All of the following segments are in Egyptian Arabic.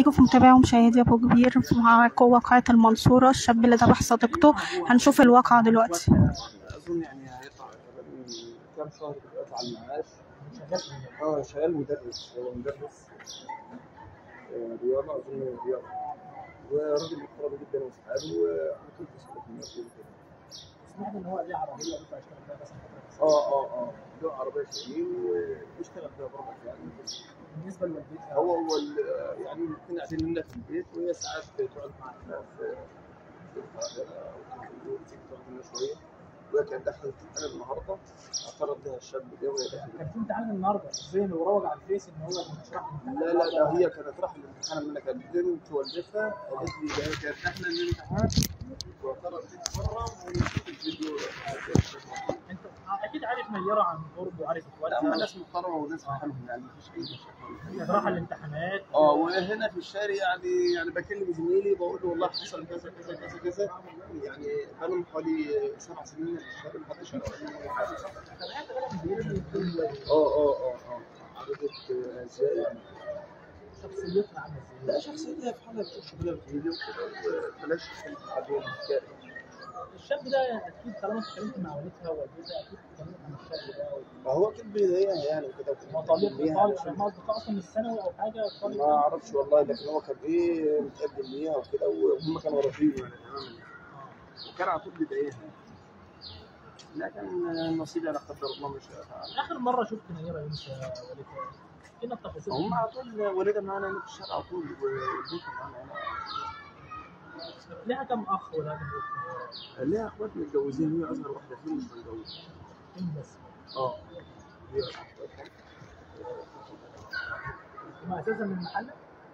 بيكم في متابعي ومشاهدي ابو كبير مع واقعة المنصورة الشاب اللي ذبح صديقته هنشوف الواقعة دلوقتي اظن يعني هيطلع كمان كام شهر دلوقتي على المعاش اه شغال مدرس هو مدرس آه، رياضه اظن رياضه وراجل محترم جدا وفعال وعلى طول في صلاة الناس وكده سمعت ان هو ليه عربيه بيطلع يشتغل فيها مثلا فتره اه اه اه له عربيه شاهين وبيشتغل فيها برضه يعني بالنسبه لوالدتها هو هو ال- يعني الاثنين قاعدين لنا في البيت وهي ساعات تقعد معنا في في القاهره او في اليوم تيجي تقعد لنا شويه وهي كانت داخله الامتحان النهارده اعترض لها الشاب ده وهي داخله كان في امتحان النهارده زين وروج على الفيس ان هو كان بيشرح لا لا لا هي كانت رايحه الامتحان لما انا كانت بنت والدتها قالت لي ده هي كانت داخله الامتحان واعترضت بره ونشوف الفيديو انت اكيد عارف نيره عن قرب وعارف لا هم اخواتها ناس محترمه وناس حالهم يعني مفيش اي مشاكل كانت رايحه الامتحانات اه وهنا في الشارع يعني يعني بكلم زميلي بقول له والله حصل كذا كذا كذا كذا يعني بقالهم حوالي سبع سنين في الشارع محدش يعرف عني حاجه اه اه اه اه عرضت ازاي يعني شخصيتها عامله ازاي لا شخصيتها في حالها بتشوف شغلها في فيديو كده وبلاش تتكلم عليها في الشارع الشاب ده اكيد طالما اتكلمت مع والدتها ووالدتها اكيد اتكلمت عن الشاب ده فهو اكيد بيضايقها يعني وكده هو طالب طالب هم اصدقاء اصلا من الثانوي او حاجه طالب ما اعرفش والله لكن هو كان ايه متقدم ليها وكده وهم كانوا رافضين يعني تماما وكان على طول بيضايقها لكن النصيب يعني قدر الله مش فعل. اخر مره شفت نيره امتى والدتها ايه التفاصيل هم على طول والدها معانا هنا في الشارع على طول وبنتها معانا هنا ليها كم اخ ولا كم اخت ليها اخوات متجوزين هي اصغر واحده فيهم مش متجوزه مين بس اه هي أخواتها. هم اساسا من المحل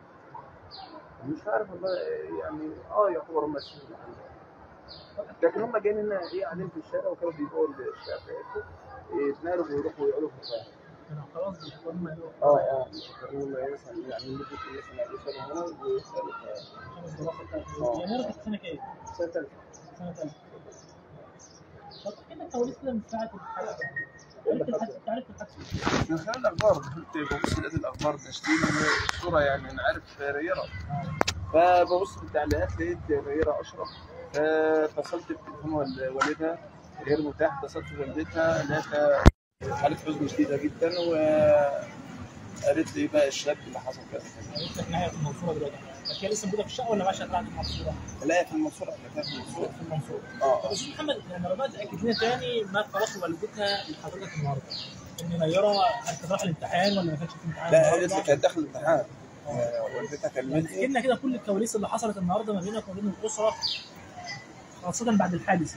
مش عارف والله يعني اه يعتبر هم ماشيين المحل لكن هم جايين هنا ايه قاعدين في الشارع وكانوا بيبيعوا الشارع بتاعتهم يتنقلوا ويروحوا يقعدوا في القاهره كانوا خلاص بيشوفوا هم اه اه يفكرون مثلا يعني مدة مثلا يسافروا هنا ويسافروا عشان الدراسه بتاعتهم آه. يعني نيره كانت سنه كام؟ سنة تالتة سنه ثالثه طب احكي لنا كواليس كده من ساعه الحادثه عرفت الحادثه انت عرفت الحادثه من خلال الأخبار دخلت ببص لقيت الأخبار تشتيل الصورة يعني أنا عارف ريرة فببص في التعليقات لقيت ريرة أشرف فاتصلت بتليفون وال- والدها غير متاح اتصلت بوالدتها لقيتها حالة حزن شديدة جدا وقالت لي بقى الشاب اللي حصل كذا كذا عرفت ان هي في المنصوره دلوقتي بس هي لسه موجوده في الشقه ولا ماشيه طلعت في المنصوره؟ لا في المنصورة احنا كنا في المنصورة في المنصوره اه طب استاذ محمد يعني ربنا تاكد لنا تاني ما تواصل والدتها لحضرتك النهارده ان نيره كانت رايحه الامتحان ولا ما كانتش في امتحان لا قالت لي النهارده؟ كانت داخل الامتحان آه، والدتها يعني كلمتني احكي لنا كده كل الكواليس اللي حصلت النهارده ما بينك وبين الاسره خاصه بعد الحادث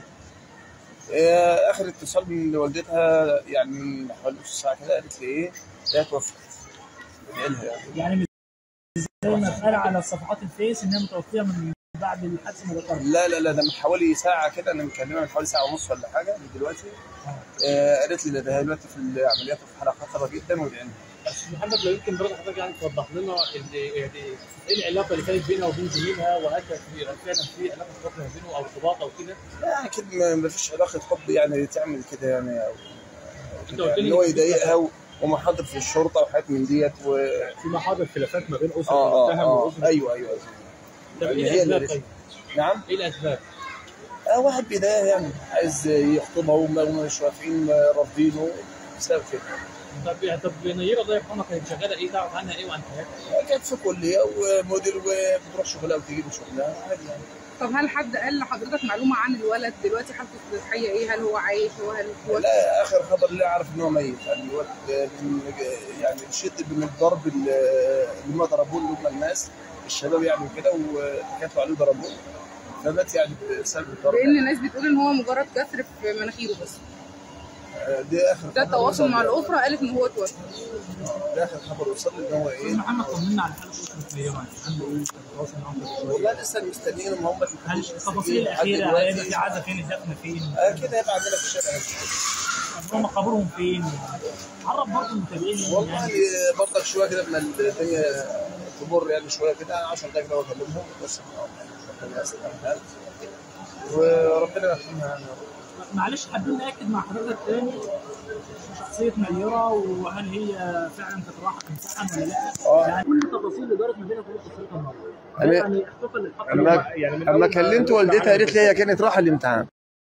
آه، اخر اتصال من والدتها يعني من حوالي نص ساعه كده قالت لي ايه هي توفت بدعي لها يعني يعني مش زي ما اتقال على صفحات الفيس ان هي متوفيه من بعد الحادث مباشره لا لا لا ده من حوالي ساعه كده انا مكلمها من حوالي ساعه ونص ولا حاجه من دلوقتي آه، قالت لي ده هي دلوقتي في العمليات وفي حاله خطره جدا وادعي لها بس محمد لو يمكن برضه حضرتك يعني توضح لنا ال- يعني ايه العلاقه اللي كانت بينها وبين زميلها وهل كان في فعلا في علاقه حب ما بينه او ارتباط او كده؟ لا اكيد ما ما فيش علاقه حب يعني تعمل كده يعني او انت قلت ان لي هو يضايقها و- ومحاضر في الشرطه وحاجات من ديت و في محاضر خلافات ما بين اسره اه اه, المتهم آه. واسره ايوه ايوه طب يعني ايه هي الاسباب اللي طيب؟ نعم ايه الاسباب؟ آه واحد بداية يعني عايز يخطبها وهم مش وافقين رافضينه بسبب كده طب يعني طب نيره الله يرحمها كانت شغاله ايه تعرف عنها ايه وعن حياتها؟ كانت في كلية وموديل وبتروح شغلها وتيجي من شغلها عادي يعني طب هل حد قال لحضرتك معلومه عن الولد دلوقتي حالته الصحيه ايه هل هو عايش هو هل هو لا اخر خبر اللي اعرف ان هو ميت يعني الواد من- يعني شد من الضرب اللي اللي هم ضربوه اللي هم الناس الشباب يعني كده وكانوا عليه ضربوه فمات يعني بسبب الضرب لان الناس بتقول ان هو مجرد كسر في مناخيره بس آه، دي اخر ده خبر التواصل وصل مع لي. الاسره قالت ان هو توفى ده اخر خبر وصل لي ان هو استاذ ايه محمد طمنا على حاله اسره نيره عنده ايه التواصل معاهم كده شوية. والله لسه مستنيين هم هم هل التفاصيل الاخيره هيبقى في عزا فين الدفن فين؟ اكيد هيبقى عندنا في الشارع هم قبرهم فين؟ عرف برضه المتابعين والله يعني برضك شويه كده من الدنيا تمر يعني شويه كده 10 دقايق لو اكلمهم بس ربنا يستر الحال وربنا يرحمها يعني يا رب معلش حابين ناكد مع حضرتك تاني شخصيه نيره وهل هي فعلا كانت رايحه تمتحن ولا لا؟ اه يعني كل التفاصيل اللي دارت ما بينك وبين اسرتها النهارده أنا- يعني اختفى للحق أما- يعني من اما أول ما- كلمت والدتها قالت لي هي كانت رايحه الامتحان